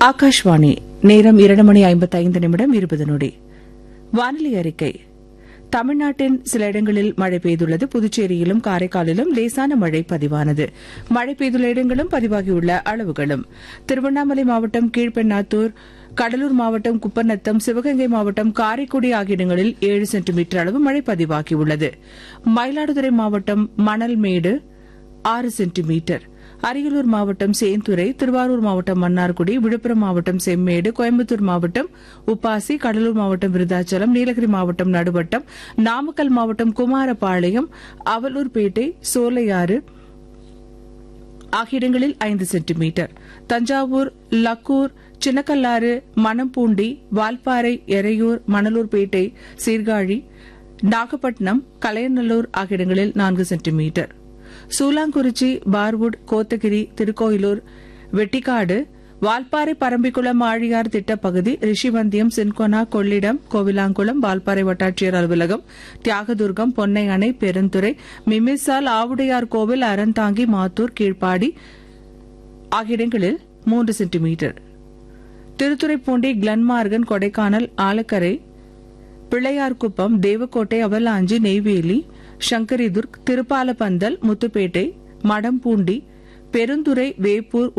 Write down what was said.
ஆகாஷ்வாணி நேரம் இரண்டு மணி ஐம்பத்தைந்து நிமிடம் இருபது நொடி வானிலை அறிக்கை தமிழ்நாட்டின் சில இடங்களில் மழை பெய்துள்ளது புதுச்சேரியிலும் காரைக்காலிலும் லேசான மழை பதிவானது மழை பெய்துள்ள இடங்களும் பதிவாகியுள்ள அளவுகளும் திருவண்ணாமலை மாவட்டம் கீழ்பெண்ணாத்தூர் கடலூர் மாவட்டம் குப்பநத்தம் சிவகங்கை மாவட்டம் காரைக்குடி ஆகிய இடங்களில் ஏழு சென்டிமீட்டர் அளவு மழை பதிவாகியுள்ளது மயிலாடுதுறை மாவட்டம் மணல்மேடு ஆறு சென்டிமீட்டர் அரியலூர் மாவட்டம் சேந்துரை திருவாரூர் மாவட்டம் மன்னார்குடி விழுப்புரம் மாவட்டம் செம்மேடு கோயம்புத்தூர் மாவட்டம் உப்பாசி கடலூர் மாவட்டம் விருதாச்சலம் நீலகிரி மாவட்டம் நடுவட்டம் நாமக்கல் மாவட்டம் குமாரபாளையம் அவலூர்பேட்டை சோலையாறு ஆகிய இடங்களில் ஐந்து சென்டிமீட்டர் தஞ்சாவூர் லக்கூர் சின்னக்கல்லாறு மணம்பூண்டி வால்பாறை எறையூர் மணலூர்பேட்டை சீர்காழி நாகப்பட்டினம் கலையநல்லூர் ஆகிய இடங்களில் நான்கு சென்டிமீட்டர் சூலாங்குறிச்சி பார்வுட் கோத்தகிரி திருக்கோயிலூர் வெட்டிக்காடு வால்பாறை பரம்பிக்குளம் ஆழியார் திட்டப்பகுதி ரிஷிவந்தியம் சின்கொனா கொள்ளிடம் கோவிலாங்குளம் வால்பாறை வட்டாட்சியர் அலுவலகம் தியாகதுர்கம் பொன்னை அணை பெருந்துறை மிமிசால் ஆவுடையார் கோவில் அறந்தாங்கி மாத்தூர் கீழ்ப்பாடி ஆகிய இடங்களில் மூன்று சென்டிமீட்டர் திருத்துறைப்பூண்டி கிளன்மார்கன் கொடைக்கானல் ஆலக்கரை பிள்ளையார்குப்பம் தேவக்கோட்டை அவலாஞ்சி நெய்வேலி சங்கரிதுர்க் திருப்பாலப்பந்தல் முத்துப்பேட்டை மடம்பூண்டி பெருந்துறை வேப்பூர்